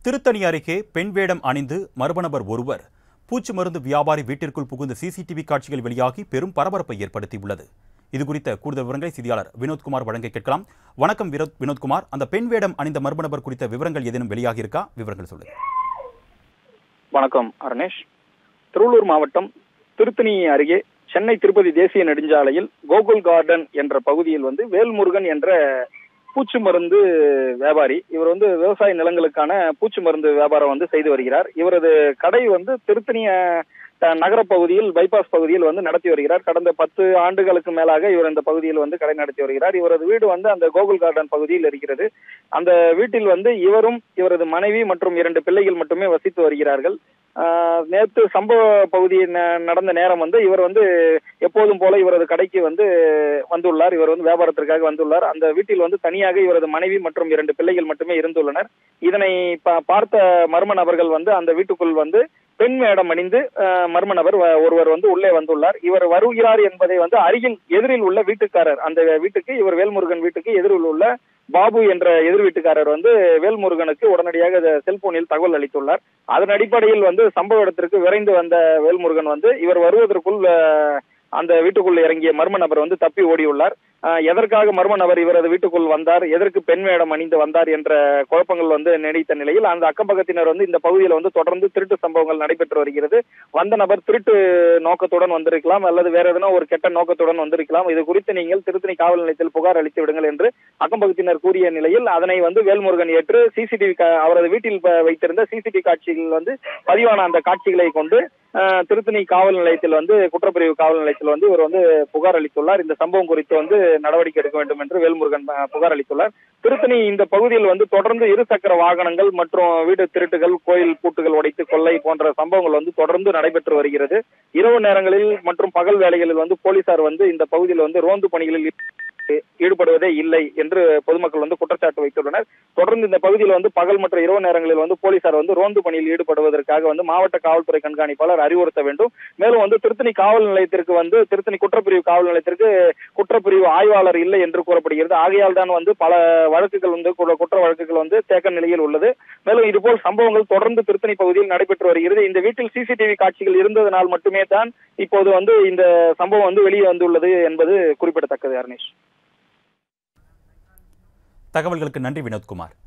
திருத்தணி அருகே பெண் வேடம் அணிந்து மர்ம நபர் ஒருவர் பூச்சி மருந்து வியாபாரி வீட்டிற்குள் புகுந்த சிசிடிவி காட்சிகள் வெளியாகி பெரும் பரபரப்பை ஏற்படுத்தியுள்ளது இது குறித்த கூடுதல் விவரங்களை செய்தியாளர் வினோத்குமார் வழங்க கேட்கலாம் வணக்கம் வினோத் வினோத்குமார் அந்த பெண் வேடம் அணிந்த மர்ம நபர் குறித்த விவரங்கள் ஏதேனும் வெளியாகி இருக்கா விவரங்கள் சொல்லுங்க வணக்கம் அருணேஷ் திருவள்ளூர் மாவட்டம் திருத்தணி அருகே சென்னை திருப்பதி தேசிய நெடுஞ்சாலையில் கோகுல் கார்டன் என்ற பகுதியில் வந்து வேல்முருகன் என்ற பூச்சி மருந்து வியாபாரி இவர் வந்து விவசாய நிலங்களுக்கான பூச்சி மருந்து வியாபாரம் வந்து செய்து வருகிறார் இவரது கடை வந்து திருத்தணி அஹ், நகர பகுதியில் பைபாஸ் பகுதியில் வந்து நடத்தி வருகிறார் கடந்த பத்து ஆண்டுகளுக்கு மேலாக இவர் இந்த பகுதியில் வந்து கடை நடத்தி வருகிறார் இவரது வீடு வந்து அந்த கோகுல் கார்டன் பகுதியில் இருக்கிறது அந்த வீட்டில் வந்து இவரும் இவரது மனைவி மற்றும் இரண்டு பிள்ளைகள் மட்டுமே வசித்து வருகிறார்கள் ஆஹ் நேத்து சம்பவ பகுதி ந- நடந்த நேரம் வந்து இவர் வந்து எப்போதும் போல இவரது கடைக்கு வந்து வந்துள்ளார் இவர் வந்து வியாபாரத்திற்காக வந்துள்ளார் அந்த வீட்டில் வந்து தனியாக இவரது மனைவி மற்றும் இரண்டு பிள்ளைகள் மட்டுமே இருந்துள்ளனர் இதனை பா- பார்த்த மர்ம நபர்கள் வந்து அந்த வீட்டுக்குள் வந்து பெண் வேடம் அணிந்து ஆஹ் மர்ம நபர் வ- ஒருவர் வந்து உள்ளே வந்துள்ளார் இவர் வருகிறார் என்பதை வந்து அருகில் எதிரில் உள்ள வீட்டுக்காரர் அந்த வீட்டுக்கு இவர் வேல்முருகன் வீட்டுக்கு எதிரில் உள்ள பாபு என்ற எதிர் வீட்டுக்காரர் வந்து வேல்முருகனுக்கு உடனடியாக இத செல்போனில் தகவல் அளித்துள்ளார் அதன் அடிப்படையில் வந்து சம்பவ இடத்திற்கு விரைந்து வந்த வேல்முருகன் வந்து இவர் வருவதற்குள் அஹ், அந்த வீட்டுக்குள் இறங்கிய மர்ம நபர் வந்து தப்பி ஓடியுள்ளார் அஹ், எதற்காக மர்ம நபர் இவரது வீட்டுக்குள் வந்தார் எதற்கு பெண் வேடம் அணிந்து வந்தார் என்ற குழப்பங்கள் வந்து நீடித்த நிலையில் அந்த அக்கம் பக்கத்தினர் வந்து இந்த பகுதியில் வந்து தொடர்ந்து திருட்டு சம்பவங்கள் நடைபெற்று வருகிறது வந்த நபர் திருட்டு நோக்கத்துடன் வந்திருக்கலாம் அல்லது வேற எதனா ஒரு கெட்ட நோக்கத்துடன் வந்திருக்கலாம் இது குறித்து நீங்கள் திருத்தணி காவல் நிலையத்தில் புகார் அளித்து விடுங்கள் என்று அக்கம் பக்கத்தினர் கூறிய நிலையில் அதனை வந்து வேல்முருகன் ஏற்று சிசிடிவி அவரது வீட்டில் ப- வைத்திருந்த சிசிடிவி காட்சிகள் வந்து பதிவான அந்த காட்சிகளை கொண்டு அஹ், திருத்தணி காவல் நிலையத்தில் வந்து குற்றப்பிரிவு காவல் நிலையத்தில் வந்து இவர் வந்து புகார் அளித்துள்ளார் இந்த சம்பவம் குறித்து வந்து நடவடிக்கை எடுக்க வேண்டும் என்று வேல்முருகன் அஹ், புகார் அளித்துள்ளார் திருத்தணி இந்த பகுதியில் வந்து தொடர்ந்து இருசக்கர வாகனங்கள் மற்றும் வீடு திருட்டுகள் கோயில் பூட்டுகள் உடைத்து கொள்ளை போன்ற சம்பவங்கள் வந்து தொடர்ந்து நடைபெற்று வருகிறது இரவு நேரங்களில் மற்றும் பகல் வேளைகளில் வந்து போலீசார் வந்து இந்த பகுதியில் வந்து ரோந்து பணிகளில் ஈடுபடுவதே இல்லை என்று பொதுமக்கள் வந்து குற்றச்சாட்டு வைத்துள்ளனர் தொடர்ந்து இந்த பகுதியில் வந்து பகல் மற்றும் இரவு நேரங்களில் வந்து போலீசார் வந்து ரோந்து பணியில் ஈடுபடுவதற்காக வந்து மாவட்ட காவல்துறை கண்காணிப்பாளர் அறிவுறுத்த வேண்டும் மேலும் வந்து திருத்தணி காவல் நிலையத்திற்கு வந்து திருத்தணி குற்றப்பிரிவு காவல் நிலையத்திற்கு குற்றப்பிரிவு ஆய்வாளர் இல்லை என்று கூறப்படுகிறது ஆகையால் தான் வந்து பல வழக்குகள் வந்து கு- குற்ற வழக்குகள் வந்து தேக்க நிலையில் உள்ளது மேலும் இதுபோல் சம்பவங்கள் தொடர்ந்து திருத்தணி பகுதியில் நடைபெற்று வருகிறது இந்த வீட்டில் சிசிடிவி காட்சிகள் இருந்ததனால் மட்டுமே தான் இப்போது வந்து இந்த சம்பவம் வந்து வெளியே வந்துள்ளது என்பது குறிப்பிடத்தக்கது அருணேஷ் தகவல்களுக்கு நன்றி வினோத்குமார்